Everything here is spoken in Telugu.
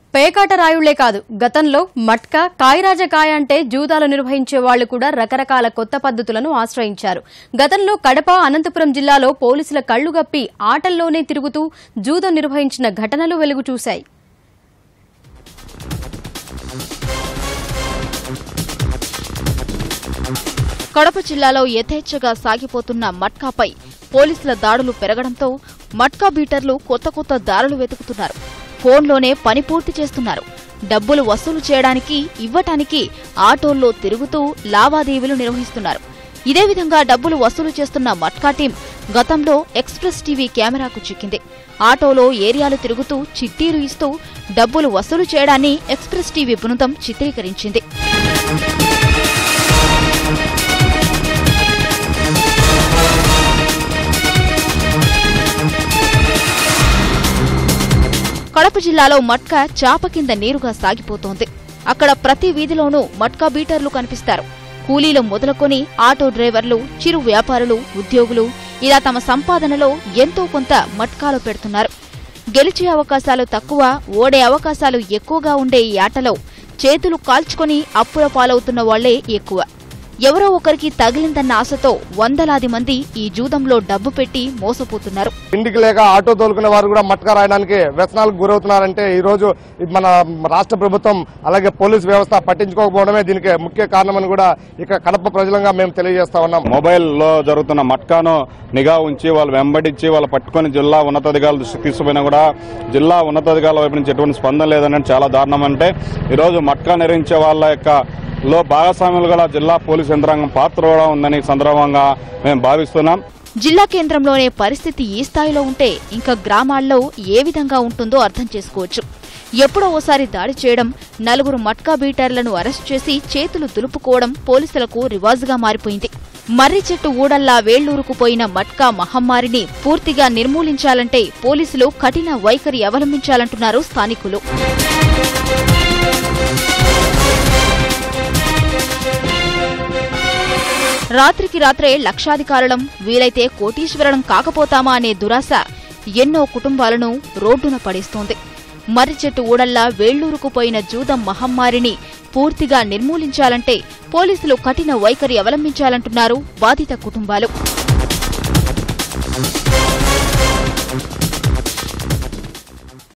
పేకాట రాయుళ్లే కాదు గతంలో మట్కా కాయరాజకాయ అంటే జూదాలు నిర్వహించే వాళ్లు కూడా రకరకాల కొత్త పద్ధతులను ఆశ్రయించారు గతంలో కడప అనంతపురం జిల్లాలో పోలీసుల కళ్లు గప్పి ఆటల్లోనే తిరుగుతూ జూదం నిర్వహించిన ఘటనలు వెలుగు చూశాయి కడప జిల్లాలో యథేచ్ఛగా సాగిపోతున్న మట్కాపై పోలీసుల దాడులు పెరగడంతో మట్కా బీటర్లు కొత్త కొత్త దారులు వెతుకుతున్నారు ఫోన్లోనే పని పూర్తి చేస్తున్నారు డబ్బులు వసూలు చేయడానికి ఇవ్వటానికి ఆటోల్లో తిరుగుతూ లావాదేవీలు నిర్వహిస్తున్నారు ఇదే విధంగా డబ్బులు వసూలు చేస్తున్న మట్కా టీం గతంలో ఎక్స్ప్రెస్ టీవీ కెమెరాకు చిక్కింది ఆటోలో ఏరియాలు తిరుగుతూ చిట్టీలు ఇస్తూ డబ్బులు వసూలు చేయడాన్ని ఎక్స్ప్రెస్ టీవీ బృందం చిత్రీకరించింది కడప జిల్లాలో మట్కా చాప కింద నీరుగా సాగిపోతోంది అక్కడ ప్రతి వీధిలోనూ మట్కా బీటర్లు కనిపిస్తారు కూలీలు మొదలుకొని ఆటో డ్రైవర్లు చిరు వ్యాపారులు ఉద్యోగులు ఇలా తమ సంపాదనలో ఎంతో కొంత మట్కాలో పెడుతున్నారు గెలిచే అవకాశాలు తక్కువ ఓడే అవకాశాలు ఎక్కువగా ఉండే ఈ ఆటలో చేతులు కాల్చుకొని అప్పుల పాలవుతున్న వాళ్లే ఎక్కువ ఎవరో ఒకరికి తగిలిందన్న ఆశతో వందలాది మంది ఈ జూదంలో డబ్బు పెట్టి మోసపోతున్నారు ఇంటికి లేక ఆటో తోలుకునే వారు కూడా మట్కా రాయడానికి వ్యసనాలకు గురవుతున్నారంటే ఈ రోజు మన రాష్ట్ర ప్రభుత్వం అలాగే పోలీస్ వ్యవస్థ పట్టించుకోకపోవడమే దీనికి ముఖ్య కారణమని కూడా ఇక కడప ప్రజలంగా మేము తెలియజేస్తా ఉన్నాం మొబైల్లో జరుగుతున్న మట్కాను నిఘా ఉంచి వాళ్ళు వెంబడించి వాళ్ళు పట్టుకొని జిల్లా ఉన్నతాధికారుల దృష్టికి తీసుకుపోయినా కూడా జిల్లా ఉన్నతాధికారుల వైపు నుంచి ఎటువంటి స్పందన లేదని చాలా దారుణం అంటే ఈరోజు మట్కా నిర్వహించే వాళ్ళ యొక్క లో భాగస్వాములు గల జిల్లా పోలీస్ యంత్రాంగం పాత్ర కూడా ఉందని ఈ సందర్భంగా మేము భావిస్తున్నాం జిల్లా కేంద్రంలోనే పరిస్థితి ఈ స్థాయిలో ఉంటే ఇంకా గ్రామాల్లో ఏ విధంగా ఉంటుందో అర్థం చేసుకోవచ్చు ఎప్పుడో ఓసారి దాడి చేయడం నలుగురు మట్కా బీటర్లను అరెస్ట్ చేసి చేతులు దులుపుకోవడం పోలీసులకు రివాజుగా మారిపోయింది మర్రి చెట్టు ఊడల్లా వేళ్లూరుకుపోయిన మట్కా మహమ్మారిని పూర్తిగా నిర్మూలించాలంటే పోలీసులు కఠిన వైఖరి అవలంబించాలంటున్నారు స్థానికులు రాత్రికి రాత్రే లక్షాధికారులం వీలైతే కోటీశ్వరులం కాకపోతామా అనే దురాశ ఎన్నో కుటుంబాలను రోడ్డున పడేస్తోంది మర్రి చెట్టు ఊడల్లా వేళ్లూరుకుపోయిన జూదం మహమ్మారిని పూర్తిగా నిర్మూలించాలంటే పోలీసులు కఠిన వైఖరి అవలంబించాలంటున్నారు బాధిత కుటుంబాలు